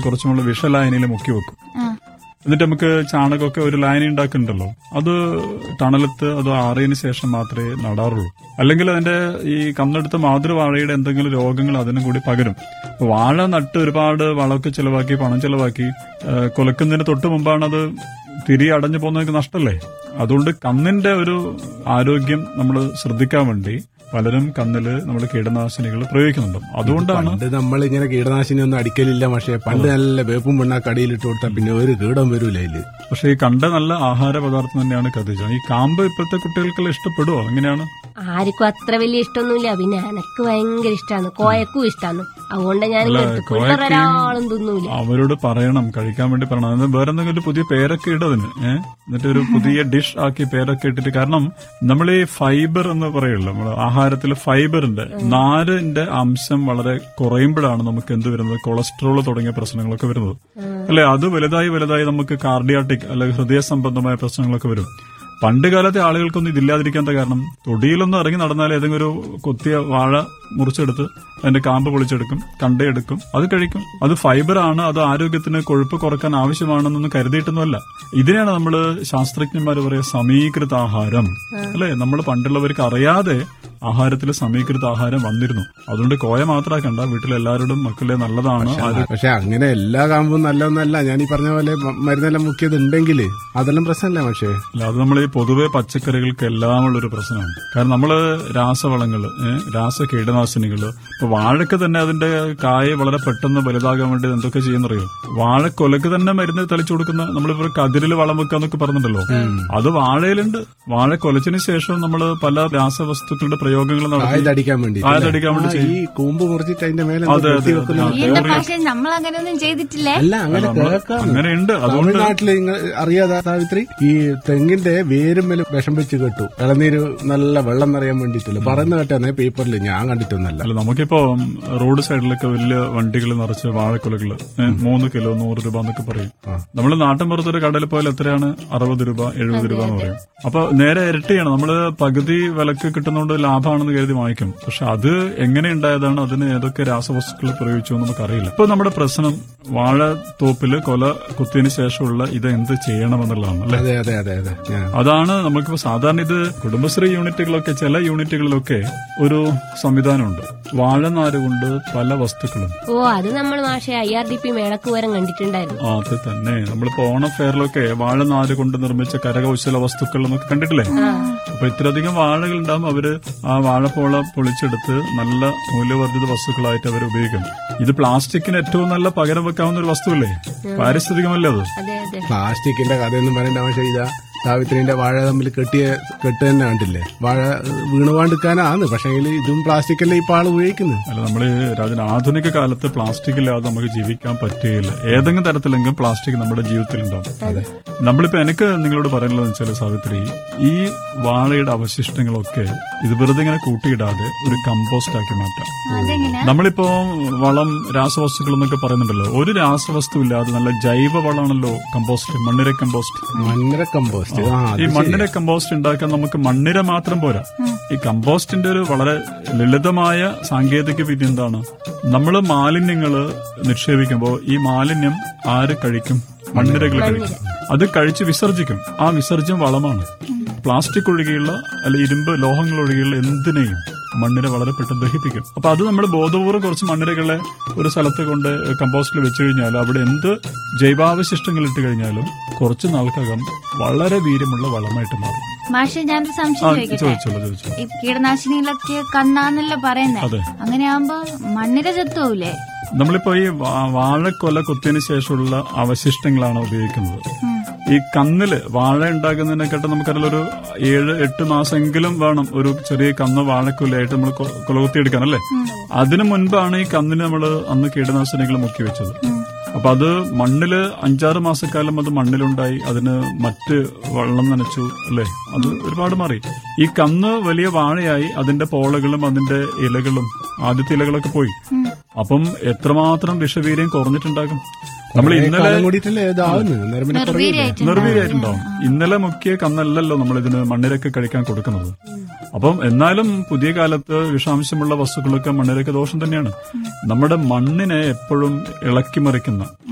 കുറച്ചും കൂടെ വിഷലായനിയിൽ മുക്കി വെക്കും ആ. എന്നിട്ട് നമുക്ക് ചാണകമൊക്കെ ഒരു ലായനി ഉണ്ടാക്കുന്നുണ്ടല്ലോ അത് ടണലത്ത് അത് ആറിയതിന് ശേഷം മാത്രമേ നടാറുള്ളൂ അല്ലെങ്കിൽ അതിന്റെ ഈ കന്നെടുത്ത മാതൃവാഴയുടെ എന്തെങ്കിലും രോഗങ്ങൾ അതിനും കൂടി പകരും അപ്പൊ വാഴ നട്ട് ഒരുപാട് വളമൊക്കെ ചെലവാക്കി പണം ചെലവാക്കി ആ, കൊലക്കുന്നതിന് തൊട്ട് മുമ്പാണ് അത് തിരി അടഞ്ഞു പോകുന്നതൊക്കെ നഷ്ടല്ലേ അതുകൊണ്ട് കന്നിന്റെ ഒരു ആരോഗ്യം നമ്മൾ ശ്രദ്ധിക്കാൻ വേണ്ടി പലരും കന്നില് നമ്മൾ കീടനാശിനികൾ പ്രയോഗിക്കുന്നുണ്ട് അതുകൊണ്ടാണ് പണ്ട് നമ്മൾ ഇങ്ങനെ കീടനാശിനി ഒന്നും അടിക്കലില്ല പക്ഷേ പണ്ട് നല്ല വേപ്പും പിണ്ണാക്ക് അടിയിലിട്ട് കൊടുത്താൽ പിന്നെ ഒരു കീടം വരൂല അതില് പക്ഷെ ഈ കണ്ട നല്ല ആഹാര പദാർത്ഥം തന്നെയാണ് കത്തിച്ച ഈ കാമ്പ് ഇപ്പോഴത്തെ കുട്ടികൾക്കെല്ലാം ഇഷ്ടപ്പെടുവോ എങ്ങനെയാണ് ആർക്കും അത്ര വലിയ ഇഷ്ടമൊന്നുമില്ല പിന്നെ എനക്ക് ഭയങ്കര ഇഷ്ടമാണ് കോയക്കും ഇഷ്ടമാണ് അതുകൊണ്ട് ഞാൻ അല്ല, ഇങ്ങനത്തെ പിള്ളേർ കോയക്കും- ഒരാളും തിന്നൂല അവരോട് പറയണം കഴിക്കാൻ വേണ്ടി പറയണം അത് വേറെ എന്തെങ്കിലും ഒരു പുതിയ പേരൊക്കെ ഇടതിന് ഏഹ് എന്നിട്ട് ഒരു പുതിയ ഡിഷ് ആക്കി പേരൊക്കെ ഇട്ടിട്ട് കാരണം നമ്മൾ ഈ ഫൈബർ എന്ന് പറയുള്ളൂ നമ്മൾ ആഹാരത്തിൽ ഫൈബറിന്റെ നാരിന്റെ അംശം വളരെ കുറയുമ്പോഴാണ് നമുക്ക് എന്ത് വരുന്നത് കൊളസ്ട്രോൾ തുടങ്ങിയ പ്രശ്നങ്ങളൊക്കെ വരുന്നത് അല്ലെ അത് വലുതായി വലുതായി നമുക്ക് കാർഡിയാട്ടിക് അല്ലെങ്കിൽ ഹൃദയ സംബന്ധമായ പ്രശ്നങ്ങളൊക്കെ വരും പണ്ട് കാലത്തെ ആളുകൾക്കൊന്നും ഇതില്ലാതിരിക്കാത്ത കാരണം തൊടിയിലൊന്നും ഇറങ്ങി നടന്നാൽ ഏതെങ്കിലും ഒരു കൊത്തിയ വാഴ മുറിച്ചെടുത്ത് അതിന്റെ കാമ്പ് പൊളിച്ചെടുക്കും കണ്ടയെടുക്കും അത് കഴിക്കും അത് ഫൈബർ ആണ് അത് ആരോഗ്യത്തിന് കൊഴുപ്പ് കുറക്കാൻ ആവശ്യമാണെന്നൊന്നും കരുതിയിട്ടൊന്നുമല്ല ഇതിനെയാണ് നമ്മൾ ശാസ്ത്രജ്ഞന്മാർ പറയുക സമീകൃത ആഹാരം അല്ലെ നമ്മൾ പണ്ടുള്ളവർക്ക് അറിയാതെ ആഹാരത്തിൽ സമീകൃത ആഹാരം വന്നിരുന്നു അതുകൊണ്ട് കോയ മാത്രമാക്കണ്ട വീട്ടിലെല്ലാവരോടും മക്കളെ നല്ലതാണ് ആരോഗ്യം പക്ഷെ അങ്ങനെ എല്ലാ കാമ്പും നല്ലതൊന്നല്ല ഞാൻ ഈ പറഞ്ഞ പോലെ മ- മരുന്നെല്ലാം മുക്കിയത് ഉണ്ടെങ്കിൽ അതെല്ലാം പ്രശ്നമല്ല പക്ഷേ അല്ല അത് നമ്മൾ ഈ പൊതുവെ പച്ചക്കറികൾക്ക് എല്ലാം ഉള്ളൊരു പ്രശ്നമാണ് കാരണം നമ്മള് രാസവളങ്ങള് ഏഹ്, രാസ കീടനാശിനികള് ഇപ്പൊ വാഴക്ക് തന്നെ അതിന്റെ കായ വളരെ പെട്ടെന്ന് വലുതാകാൻ വേണ്ടി എന്തൊക്കെ ചെയ്യുന്നറിയോ വാഴക്കൊലക്ക് തന്നെ മരുന്ന് തളിച്ചു കൊടുക്കുന്ന നമ്മളിപ്പോ കതിരിൽ വളം വെക്കാന്നൊക്കെ പറഞ്ഞിട്ടുണ്ടല്ലോ അത് വാഴയിലുണ്ട് വാഴ കൊലച്ചതിന് ശേഷം നമ്മൾ പല രാസവസ്തുക്കളുടെ പ്രയോഗങ്ങൾ നടത്തി കായതടിക്കാൻ വേണ്ടി കായതടിക്കാൻ വേണ്ടി ചെയ്യും ഈ കൂമ്പ് മുറിച്ചിട്ട് അതിന്റെ മേലെ അതെ, കെട്ടി അതെ, വെക്കുന്ന അതെ. എന്റെ പക്ഷെ നമ്മൾ അങ്ങനെയൊന്നും ചെയ്തിട്ടില്ലേ അല്ല അങ്ങനെ കേൾക്കാം അങ്ങനെയുണ്ട് അതുകൊണ്ട് തമിഴ്നാട്ടില് നിങ്ങൾ അറിയാതെ സാവിത്രി ഈ തെങ്ങിന്റെ വേരുമ്മൽ വിഷം വെച്ച് കെട്ടു ഇളനീര് നല്ല വെള്ളം നിറയാൻ വേണ്ടിയിട്ടില്ല പറയുന്ന കേട്ടാണ് പേപ്പറിൽ ഞാൻ കണ്ടിട്ടൊന്നല്ല അല്ല നമുക്കിപ്പോ റോഡ് സൈഡിലൊക്കെ വലിയ വണ്ടികൾ നിറച്ച് വാഴക്കുലകള് ഏ, മൂന്ന് കിലോ നൂറ് രൂപ എന്നൊക്കെ പറയും നമ്മൾ നാട്ടിൻ പുറത്തൊരു കടയിൽ പോയാൽ എത്രയാണ് അറുപത് രൂപ എഴുപത് രൂപ എന്ന് പറയും അപ്പൊ നേരെ ഇരട്ടിയാണ് നമ്മള് പകുതി വിലക്ക് കിട്ടുന്നതുകൊണ്ട് ലാഭമാണെന്ന് കരുതി വാങ്ങിക്കും പക്ഷെ അത് എങ്ങനെ ഉണ്ടായതാണ് അതിന് ഏതൊക്കെ രാസവസ്തുക്കൾ പ്രയോഗിച്ചു എന്ന് നമുക്കറിയില്ല ഇപ്പൊ നമ്മുടെ പ്രശ്നം വാഴത്തോപ്പില് കൊല കുത്തിയതിനു ശേഷമുള്ള ഇത് എന്ത് ചെയ്യണമെന്നുള്ളതാണ് അല്ലെ അതെ അതെ അതെ അതെ ഞാൻ അതാണ് നമുക്കിപ്പോ സാധാരണ ഇത് കുടുംബശ്രീ യൂണിറ്റുകളൊക്കെ ചില യൂണിറ്റുകളിലൊക്കെ ഒരു സംവിധാനമുണ്ട് വാഴനാര് കൊണ്ട് പല വസ്തുക്കളും ഓ അത് നമ്മൾ മാഷെ ഐ ആർ ഡി പി മേളക്ക് വരം കണ്ടിട്ടുണ്ടായിരുന്നു ആ, അത് തന്നെ നമ്മളിപ്പോ ഓണം ഫെയറിലൊക്കെ വാഴനാര് കൊണ്ട് നിർമ്മിച്ച കരകൗശല വസ്തുക്കൾ എന്നൊക്കെ കണ്ടിട്ടില്ലേ അപ്പൊ ഇത്രയധികം വാഴകൾ ഉണ്ടാകും അവര് ആ വാഴപ്പോള പൊളിച്ചെടുത്ത് നല്ല മൂല്യവർദ്ധിത വസ്തുക്കളായിട്ട് അവർ ഉപയോഗിക്കും ഇത് പ്ലാസ്റ്റിക്കിന് ഏറ്റവും നല്ല പകരം വെക്കാവുന്ന ഒരു വസ്തുവല്ലേ പാരിസ്ഥിതികമല്ലേ അത് അതെ അതെ പ്ലാസ്റ്റിക്കിന്റെ കഥയൊന്നും പറയേണ്ട ആവശ്യം ഇതാ സാവിത്രിന്റെ വാഴ തമ്മിൽ കെട്ടിയ കെട്ട് തന്നെ കണ്ടില്ലേ വാഴ വീണുവാണ്ടിരിക്കാനാണ് പക്ഷേ ഇതും പ്ലാസ്റ്റിക്കല്ലേ ഇപ്പൊ ആള് ഉപയോഗിക്കുന്നത് അല്ല നമ്മള് രാജൻ ആധുനിക കാലത്ത് പ്ലാസ്റ്റിക് ഇല്ലാതെ നമുക്ക് ജീവിക്കാൻ പറ്റുകയില്ല ഏതെങ്കിലും തരത്തിലെങ്കിലും പ്ലാസ്റ്റിക് നമ്മുടെ ജീവിതത്തിൽ ഉണ്ടാവും നമ്മളിപ്പോ എനിക്ക് നിങ്ങളോട് പറയാനുള്ളത് വെച്ചാൽ സാവിത്രി ഈ വാഴയുടെ അവശിഷ്ടങ്ങളൊക്കെ ഇത് വെറുതെ ഇങ്ങനെ കൂട്ടിയിടാതെ ഒരു കമ്പോസ്റ്റ് ആക്കി മാറ്റാം അതെങ്ങനെയാ നമ്മളിപ്പോ വളം രാസവസ്തുക്കൾ എന്നൊക്കെ പറയുന്നുണ്ടല്ലോ ഒരു രാസവസ്തു ഇല്ലാതെ നല്ല ജൈവ വളമാണല്ലോ കമ്പോസ്റ്റ് മണ്ണിര കമ്പോസ്റ്റ് മണ്ണര കമ്പോസ്റ്റ് ആ അത് ഈ മണ്ണിര കമ്പോസ്റ്റ് ഉണ്ടാക്കാൻ നമുക്ക് മണ്ണിര മാത്രം പോരാ ഈ കമ്പോസ്റ്റിന്റെ ഒരു വളരെ ലളിതമായ സാങ്കേതിക വിദ്യ എന്താണ് നമ്മൾ മാലിന്യങ്ങള് നിക്ഷേപിക്കുമ്പോൾ ഈ മാലിന്യം ആര് കഴിക്കും മണ്ണിരകൾ കഴിക്കും അത് കഴിച്ച് വിസർജിക്കും ആ വിസർജ്യം വളമാണ് പ്ലാസ്റ്റിക് ഒഴികെയുള്ള അല്ല ഇരുമ്പ് ലോഹങ്ങൾ ഒഴികെയുള്ള എന്തിനേയും മണ്ണിര വളരെ പെട്ടെന്ന് ദഹിപ്പിക്കും അപ്പൊ അത് നമ്മൾ ബോധപൂർവ്വം കുറച്ച് മണ്ണിരകളെ ഒരു സ്ഥലത്ത് കൊണ്ട് കമ്പോസ്റ്റിൽ വെച്ച് കഴിഞ്ഞാൽ അവിടെ എന്ത് ജൈവാവശിഷ്ടങ്ങൾ ഇട്ട് കഴിഞ്ഞാലും കുറച്ച് നാൾക്കകം വളരെ വീര്യമുള്ള വളമായിട്ട് മാറും മാഷെ ഞാനൊരു ആ സംശയം ചോദിക്കട്ടെ ചോദിച്ചോളൂ ചോദിച്ചോളൂ ഈ കീടനാശിനികളൊക്കെ കന്നാന്നല്ലേ പറയുന്നേ അതെ അങ്ങനെയാകുമ്പോ മണ്ണിര ചത്തുപോവില്ലേ നമ്മളിപ്പോ ഈ വാ- വാഴക്കൊല കുത്തിയതിനു ശേഷമുള്ള അവശിഷ്ടങ്ങളാണ് ഉപയോഗിക്കുന്നത് ഈ കന്നില് വാഴ ഉണ്ടാക്കുന്നതിനെക്കാട്ടും നമുക്കറിയാം ഒരു ഏഴ് എട്ട് മാസമെങ്കിലും വേണം ഒരു ചെറിയ കന്ന് വാഴക്കൊലയായിട്ട് നമ്മൾ കൊ- കൊല കുത്തിയെടുക്കാൻ അല്ലേ അതിനു മുൻപാണ് ഈ കന്നിന് നമ്മൾ അന്ന് കീടനാശിനികൾ മുക്കി വെച്ചത് അപ്പൊ അത് മണ്ണില് അഞ്ചാറ് മാസക്കാലം അത് മണ്ണിലുണ്ടായി അതിന് മറ്റ് വെള്ളം നനച്ചു അല്ലേ അത് ഒരുപാട് മാറി ഈ കന്ന് വലിയ വാഴയായി അതിന്റെ പോളകളും അതിന്റെ ഇലകളും ആദ്യത്തെ ഇലകളൊക്കെ പോയി അപ്പം എത്രമാത്രം വിഷവീര്യം കുറഞ്ഞിട്ടുണ്ടാകും നമ്മൾ ഇന്നലെ കാലം കൂടിയിട്ടല്ലേ ഇതാവുന്നത് അന്നേരം പിന്നെ കുറയില്ലേ? നിർവീര്യമായിട്ടുണ്ടാവും. നിർവീര്യമായിട്ടുണ്ടാവും ഇന്നലെ മുക്കിയ കന്നല്ലല്ലോ നമ്മൾ ഇതിന് മണ്ണിരക്ക് കഴിക്കാൻ കൊടുക്കുന്നത് അപ്പം എന്നാലും പുതിയ കാലത്ത് വിഷാംശമുള്ള വസ്തുക്കളൊക്കെ മണ്ണിരക്ക് ദോഷം തന്നെയാണ് നമ്മുടെ മണ്ണിനെ എപ്പോഴും ഇളക്കി മറിക്കുന്ന